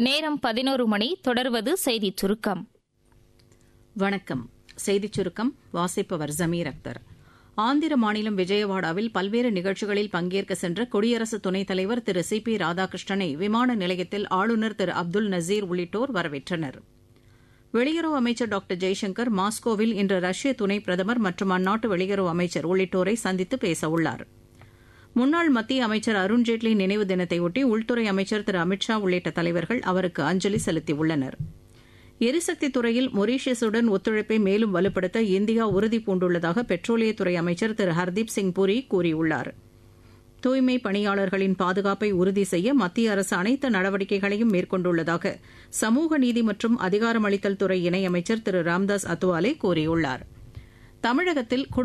நேரம் பதினோரு மணி தொடர்வது செய்திச் சுருக்கம் வணக்கம் செய்திச் சுருக்கம் வாசிப்பவர் ஜமீர் அக்தர் ஆந்திர மாநிலம் விஜயவாடாவில் பல்வேறு நிகழ்ச்சிகளில் பங்கேற்க சென்ற குடியரசு துணைத் தலைவர் திரு சி பி ராதாகிருஷ்ணனை விமான நிலையத்தில் ஆளுநர் திரு அப்துல் நசீர் உள்ளிட்டோர் வரவேற்றனர் வெளியுறவு அமைச்சர் டாக்டர் ஜெய்சங்கர் மாஸ்கோவில் இன்று ரஷ்ய துணை பிரதமர் மற்றும் அந்நாட்டு வெளியுறவு அமைச்சர் உள்ளிட்டோரை சந்தித்து பேசவுள்ளார் முன்னாள் மத்திய அமைச்சர் அருண்ஜேட்லி நினைவு தினத்தையொட்டி உள்துறை அமைச்சர் திரு அமித் ஷா உள்ளிட்ட தலைவர்கள் அவருக்கு அஞ்சலி செலுத்தியுள்ளனர் எரிசக்தி துறையில் மொரீஷியஸுடன் ஒத்துழைப்பை மேலும் வலுப்படுத்த இந்தியா உறுதி பூண்டுள்ளதாக பெட்ரோலியத்துறை அமைச்சர் திரு ஹர்தீப் சிங் புரி கூறியுள்ளார் தூய்மை பணியாளர்களின் பாதுகாப்பை உறுதி செய்ய மத்திய அரசு அனைத்து நடவடிக்கைகளையும் மேற்கொண்டுள்ளதாக சமூக நீதி மற்றும் அதிகாரமளித்தல் துறை இணையமைச்சர் திரு ராம்தாஸ் அத்வாலே கூறியுள்ளார் தமிழகத்தில்